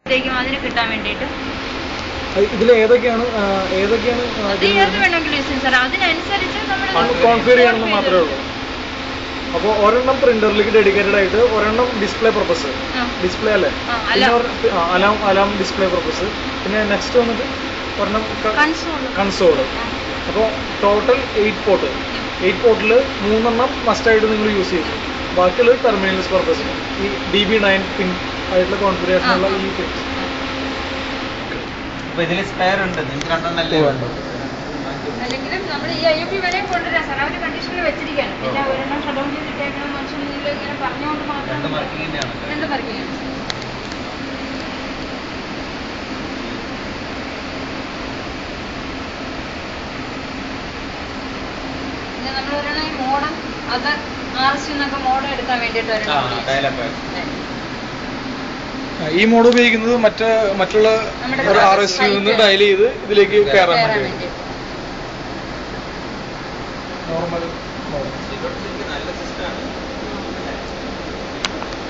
ത്തേക്കും അതിന് കിട്ടാൻ വേണ്ടിയിട്ട് ഇതിൽ ഏതൊക്കെയാണ് ആ, ഏതൊക്കെയാണ് ആ, അത് ഏത് വേണമെങ്കിലും യൂസ് ചെയ്യാം സാർ അതിനനുസരിച്ച് നമ്മൾ കോൺഫിഗർ ചെയ്യണമെന്ന് മാത്രമേ ഉള്ളൂ അപ്പോൾ ഒരെണ്ണം പ്രിന്ററിലേക്ക് ഡെഡിക്കേറ്റഡ് ആയിട്ട് ഒരെണ്ണം ഡിസ്പ്ലേ പർപ്പസ് ഡിസ്പ്ലേ അല്ലേ ആ, പിന്നെ അലാം. ഒരെ- ആ, അലാം അലാം ഡിസ്പ്ലേ പർപ്പസ് പിന്നെ നെക്സ്റ്റ് വന്നിട്ട് ഒരെണ്ണം കൺസോൾ കൺസോള് അപ്പോൾ ടോട്ടൽ എയ്റ്റ് പോർട്ട് എയ്റ്റ് പോർട്ടിൽ മൂന്നെണ്ണം മസ്റ്റായിട്ട് നിങ്ങൾ യൂസ് ചെയ്യും ബാക്കിയുള്ളത് ടെർമിനൽസ് പർപ്പസ് ഈ ഡി ബി നയൻ പിൻ ആയിട്ടുള്ള കോൺഫിഗറേഷനുള്ള ഈ പിൻസ് അപ്പൊ ഇതിൽ സ്പെയർ ഉണ്ട് നിങ്ങൾക്ക് രണ്ടെണ്ണല്ലേ വേണ്ടു അല്ലെങ്കിലും നമ്മൾ ഈ ഐ പി വരെയും കൊണ്ടുവരാം സാർ അവർ കണ്ടീഷനിൽ വെച്ചിരിക്കുകയാണ് പിന്നെ ഒരെണ്ണം ഷട്ട് ഡൗൺ ചെയ്തിട്ടേക്കണം മനുഷ്യനിൽ ഇങ്ങനെ പറഞ്ഞുകൊണ്ട് രണ്ട് മാത്രം വർക്കിംഗ് തന്നെയാണ് രണ്ട് വർക്കിംഗ് പിന്നെ നമ്മൾ ഒരെണ്ണം ഈ മോഡം അത് ആർ എസ് എന്നൊക്കെ മോഡം എടുക്കാൻ വേണ്ടിയിട്ട് ആ ഒരെണ്ണം ഡയലപ്പ് ഈ മോഡ് ഉപയോഗിക്കുന്നത് മറ്റേ മറ്റുള്ള നമ്മുടെ ഒരു ആർ എസ് നിന്ന് ഡയൽ ചെയ്ത് ഇതിലേക്ക് കയറാൻ കയറാൻ വേണ്ടി വേണ്ടിയിട്ട് നോർമൽ മോഡ് നല്ല സിസ്റ്റമാണ്